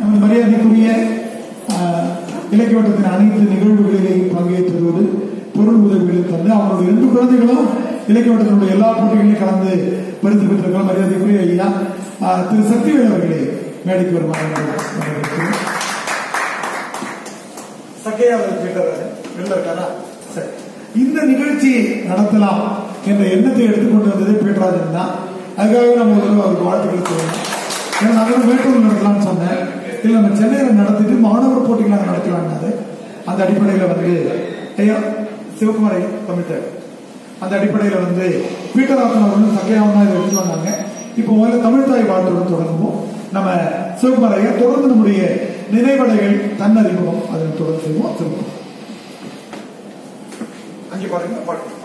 நமது மரியாதைக்குரிய ஆஹ், இலக்கிய வட்டத்தின் அனைத்து நிகழ்வுகளிலேயும் பங்கேற்றதோடு பொருள் உதவிகளை தந்து அவங்களுடைய ரெண்டு குழந்தைகளும் இலக்கிய வட்டத்தினுடைய எல்லா போட்டிகளிலும் கலந்து பரிசு பெற்றிருக்கலாம் மரியாதைக்குரிய ஐயா ஆஹ், திரு சக்திவேல் அவர்களே மேடைக்கு வருமாறு வரவேற்கிறேன். சக்கையா அவர் கேட்டாரு வெளில இருக்காரா சரி இந்த நிகழ்ச்சி நடத்தலாம் என்ற எண்ணத்தை எடுத்துக்கொண்டு வந்தது பேட்டராஜன் தான் அதுக்காகவே நம்ம ஒரு தடவை அவருக்கு வாழ்த்துக்கள் சொல்லணும் ஏன்னா நான் மேட்டூர் நடத்தலாம்னு சொன்னேன் இல்லை நம்ம சென்னையில் நடத்திட்டு மாணவர் போட்டிகள் நாங்கள் நடத்தலாம்னாரு அந்த அடிப்படையில் வந்து ஐயா சிவகுமார் ஐயா தமிழ்த்தார் அந்த அடிப்படையில் வந்து பீட்டராசன் அவர்களும் சக்கையாவும் தான் இதை எடுத்து வந்தாங்க இப்போ முதல்ல தமிழ்தாய் வாழ்த்துடன் தொடங்குவோம் நம்ம சிவகுமார் ஐயா தொடர்ந்து நம்முடைய நினைவலைகள் தன்னறிமுகம் அதனை தொடர்ந்து செய்வோம் திரும்ப அங்கே பாருங்க பாருங்க